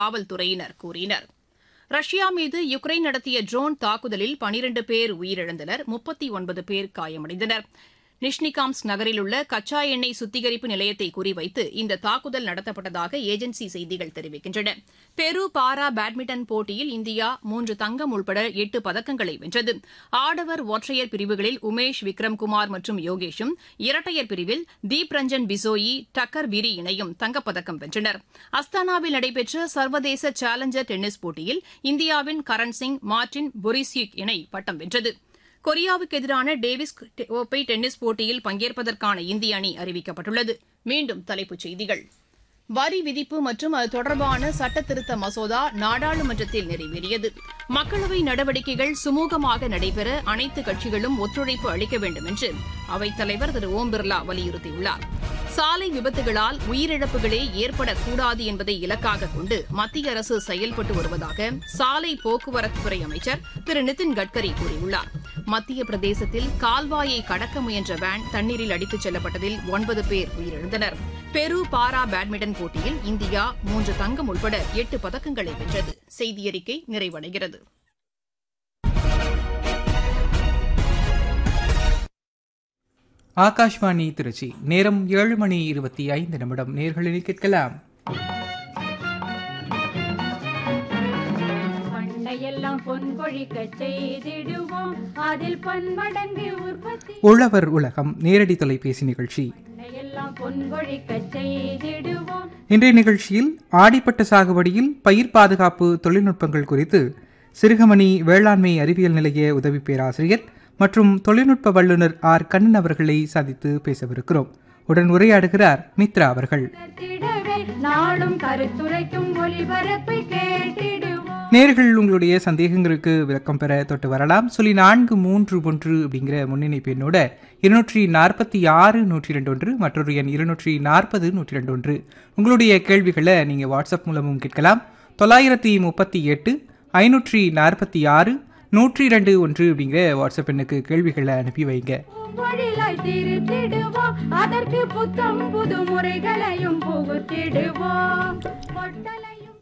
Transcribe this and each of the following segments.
காவல்துறையினர் கூறினர் ரஷ்யா மீது யுக்ரைன் நடத்திய ட்ரோன் தாக்குதலில் பனிரண்டு பேர் உயிரிழந்தனர் முப்பத்தி ஒன்பது பேர் காயமடைந்தனர் நிஷ்னிகாம்ஸ்க் நகரில் உள்ள கச்சா எண்ணெய் சுத்திகரிப்பு நிலையத்தை குறிவைத்து இந்த தாக்குதல் நடத்தப்பட்டதாக ஏஜென்சி செய்திகள் தெரிவிக்கின்றன பெரு பாரா பேட்மிண்டன் போட்டியில் இந்தியா மூன்று தங்கம் உட்பட எட்டு பதக்கங்களை வென்றது ஆடவர் ஒற்றையர் பிரிவுகளில் உமேஷ் விக்ரம்குமார் மற்றும் யோகேஷும் இரட்டையர் பிரிவில் தீப் ரஞ்சன் பிசோயி டக்கர் விரி இணையும் தங்கப்பதக்கம் வென்றனர் அஸ்தானாவில் நடைபெற்ற சர்வதேச சேலஞ்சர் டென்னிஸ் போட்டியில் இந்தியாவின் கரண் சிங் மார்டின் பொரிசியுக் இணை பட்டம் வென்றது கொரியாவுக்கு எதிரான டேவிஸ் கோப்பை டென்னிஸ் போட்டியில் பங்கேற்பதற்கான இந்திய அணி அறிவிக்கப்பட்டுள்ளது மீண்டும் தலைப்புச் செய்திகள் வரி விதிப்பு மற்றும் அது தொடர்பான சட்ட திருத்த மசோதா நாடாளுமன்றத்தில் நிறைவேறியது மக்களவை நடவடிக்கைகள் சுமூகமாக நடைபெற அனைத்து கட்சிகளும் ஒத்துழைப்பு அளிக்க வேண்டும் என்று அவைத்தலைவர் திரு ஓம் பிர்லா வலியுறுத்தியுள்ளார் சாலை விபத்துகளால் உயிரிழப்புகளே ஏற்படக்கூடாது என்பதை இலக்காக கொண்டு மத்திய அரசு செயல்பட்டு வருவதாக சாலை போக்குவரத்துத்துறை அமைச்சர் திரு நிதின் கட்கரி கூறியுள்ளார் மத்திய பிரதேசத்தில் கால்வாயை கடக்க முயன்ற வேன் தண்ணீரில் அடித்துச் செல்லப்பட்டதில் ஒன்பது பேர் உயிரிழந்தனர் பெரு பாரா பேட்மிண்டன் போட்டியில் இந்தியா மூன்று தங்கம் உட்பட எட்டு பதக்கங்களை வென்றது செய்தியறிக்கை நிறைவடைகிறது ஆகாஷ்வாணி திருச்சி நேரம் ஏழு மணி இருபத்தி ஐந்து நிமிடம் நேர்களில் கேட்கலாம் பண்டையெல்லாம் பொன் கொழிக்க செய்திடுவோம் அதில் பன்மடங்கு உற்பத்தி உழவர் உலகம் நேரடி தொலைபேசி நிகழ்ச்சி பண்டையெல்லாம் பொன் கொழிக்க செய்திடுவோம் இன்றைய நிகழ்ச்சியில் ஆடிப்பட்ட சாகுபடியில் பயிர் பாதுகாப்பு தொழில்நுட்பங்கள் குறித்து சிறுகமணி வேளாண்மை அறிவியல் நிலைய உதவி பேராசிரியர் மற்றும் தொழில்நுட்ப வல்லுநர் ஆர் கண்ணன் அவர்களை சந்தித்து பேசவிருக்கிறோம் உடன் உரையாடுகிறார் மித்ரா அவர்கள் திடவே நாளும் கருத்துரைக்கும் ஒளிபரப்பை கேட்டிடுவோம் நேர்கள் உங்களுடைய சந்தேகங்களுக்கு விளக்கம் பெற தொட்டு வரலாம் சொல்லி நான்கு மூன்று ஒன்று அப்படிங்கிற முன்னிணைப்பு எண்ணோட இருநூற்றி நாற்பத்தி ஆறு நூற்றி ரெண்டு ஒன்று மற்றொரு எண் இருநூற்றி நாற்பது நூற்றி ரெண்டு ஒன்று உங்களுடைய கேள்விகளை நீங்கள் வாட்ஸ்அப் மூலமும் கேட்கலாம் தொள்ளாயிரத்தி முப்பத்தி எட்டு ஐநூற்றி நாற்பத்தி ஆறு நூற்றி ரெண்டு ஒன்று அப்படிங்கிற வாட்ஸ்அப் எண்ணுக்கு கேள்விகளை அனுப்பி வைங்க பொழிலாய் திருத்திடுவோம் அதற்கு புத்தம் புது முறைகளையும் புகுத்திடுவோம் பொட்டலையும்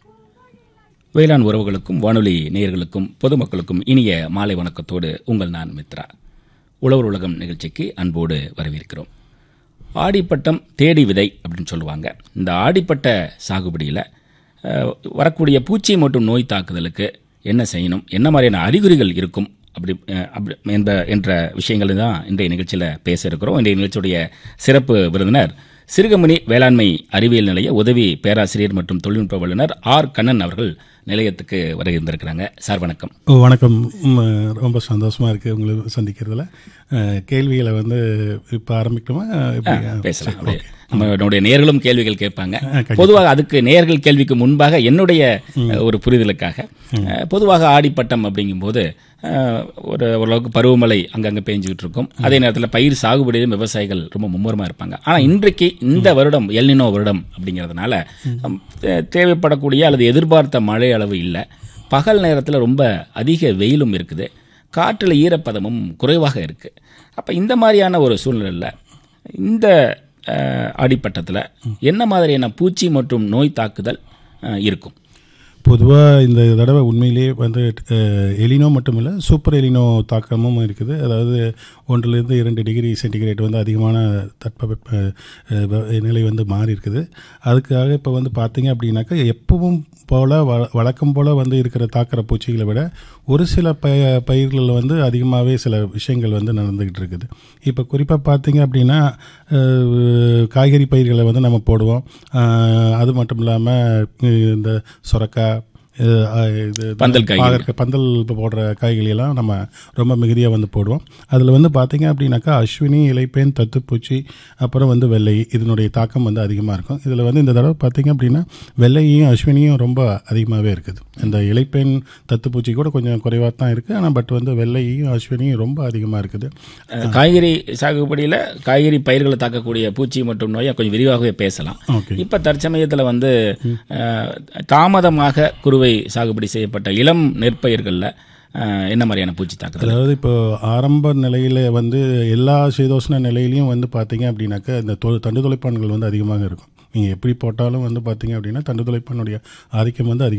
வேளாண் உறவுகளுக்கும் வானொலி நேயர்களுக்கும் பொதுமக்களுக்கும் இனிய மாலை வணக்கத்தோடு உங்கள் நான் மித்ரா உழவர் உலகம் நிகழ்ச்சிக்கு அன்போடு வரவேற்கிறோம் ஆடிப்பட்டம் தேடி விதை அப்படின்னு சொல்லுவாங்க இந்த ஆடிப்பட்ட சாகுபடியில் அஹ், வரக்கூடிய பூச்சி மற்றும் நோய் தாக்குதலுக்கு என்ன செய்யணும் என்ன மாதிரியான அறிகுறிகள் இருக்கும் அப்படி அஹ், அப்படி என்ற என்ற விஷயங்களை தான் இன்றைய நிகழ்ச்சியில் பேச இருக்கிறோம் இன்றைய நிகழ்ச்சியுடைய சிறப்பு விருந்தினர் சிறுகமணி வேளாண்மை அறிவியல் நிலைய உதவி பேராசிரியர் மற்றும் தொழில்நுட்ப வல்லுநர் ஆர் கண்ணன் அவர்கள் நிலையத்துக்கு வருகின்றிருக்கிறாங்க சார் வணக்கம் ஓ, வணக்கம் ம், ரொம்ப சந்தோஷமா இருக்கு உங்களை சந்திக்கிறதுல அஹ், கேள்விகளை வந்து இப்போ ஆரம்பிக்கணுமா எப்படி? பேசலாம் சரி, அப்படியே. ஓகே. நம்மளுடைய நேர்களும் கேள்விகள் கேட்பாங்க கண்டிப்பா. பொதுவாக அதுக்கு நேர்கள் கேள்விக்கு முன்பாக என்னுடைய அஹ், ஒரு புரிதலுக்காக அஹ், பொதுவாக ஆடிப்பட்டம் அப்படிங்கும்போது அஹ், ஒரு ஓரளவுக்கு பருவமழை அங்கங்கே பேஞ்சுக்கிட்டு இருக்கும் அதே நேரத்தில் பயிர் சாகுபடியிலும் விவசாயிகள் ரொம்ப மும்முரமாக இருப்பாங்க ஆனால் இன்றைக்கு இந்த வருடம் எல்னினோ வருடம் அப்படிங்கிறதுனால அம், தே- தேவைப்படக்கூடிய அல்லது எதிர்பார்த்த மழை அளவு இல்லை பகல் நேரத்தில் ரொம்ப அதிக வெயிலும் இருக்குது காற்றில் ஈரப்பதமும் குறைவாக இருக்குது அப்போ இந்த மாதிரியான ஒரு சூழ்நிலையில் இந்த அஹ், ஆடிப்பட்டத்தில் என்ன மாதிரியான பூச்சி மற்றும் நோய் தாக்குதல் அஹ், இருக்கும் பொதுவாக இந்த தடவை உண்மையிலேயே வந்து அஹ், எலினோ மட்டும் இல்லை சூப்பர் எலினோ தாக்கமும் இருக்குது அதாவது ஒன்றிலிருந்து இரண்டு டிகிரி சென்டிகிரேட் வந்து அதிகமான தட்பவெப்ப அஹ், வ- நிலை வந்து மாறி இருக்குது அதுக்காக இப்போ வந்து பார்த்தீங்க அப்படின்னாக்கா எப்பவும் போல் வ வழக்கம் போல் வந்து இருக்கிற தாக்கிற பூச்சிகளை விட ஒரு சில ப பயிர்களில் வந்து அதிகமாகவே சில விஷயங்கள் வந்து நடந்துக்கிட்டு இருக்குது இப்போ குறிப்பாக பார்த்தீங்க அப்படின்னா அஹ், காய்கறி பயிர்களை வந்து நம்ம போடுவோம் அஹ், அது மட்டும் இல்லாமல் இந்த சுரக்காய் இது, அஹ், இது பந்தல் காய்கறி. பாகற்காய், பந்தல் இப்போ போடுற காய்கறி எல்லாம் நம்ம ரொம்ப மிகுதியாக வந்து போடுவோம் அதில் வந்து பார்த்தீங்க அப்படின்னாக்கா அஸ்வினி இலைப்பேன் தத்துப்பூச்சி அப்புறம் வந்து வெள்ளை இதனுடைய தாக்கம் வந்து அதிகமாக இருக்கும் இதில் வந்து இந்த தடவை பார்த்தீங்க அப்படின்னா வெள்ளையும் அஸ்வினியும் ரொம்ப அதிகமாகவே இருக்குது இந்த இலைப்பேன் தத்துப்பூச்சி கூட கொஞ்சம் குறைவாக தான் இருக்குது ஆனால் பட் வந்து வெள்ளையும் அஸ்வினியும் ரொம்ப அதிகமாக இருக்குது அஹ், காய்கறி சாகுபடியில் காய்கறி பயிர்களை தாக்கக்கூடிய பூச்சி மற்றும் நோயை கொஞ்சம் விரிவாகவே பேசலாம் ஓகே இப்போ தற்சமயத்தில் வந்து அஹ், தாமதமாக குறுவை சாகுபடி செய்யப்பட்ட இளம் நெற்பயிர்களில் என்ன மாதிரியான பூச்சி தாக்குதல் அதாவது இப்போ ஆரம்ப நிலையில் வந்து எல்லா சீதோஷ்ண நிலையிலையும் வந்து பார்த்தீங்க அப்படின்னாக்கா இந்த தொ தண்டு துளைப்பான்கள் வந்து அதிகமாக இருக்கும் நீங்கள் எப்படி போட்டாலும் வந்து பார்த்தீங்க அப்படின்னா தண்டு துளைப்பானுடைய ஆதிக்கம் வந்து அதிகம்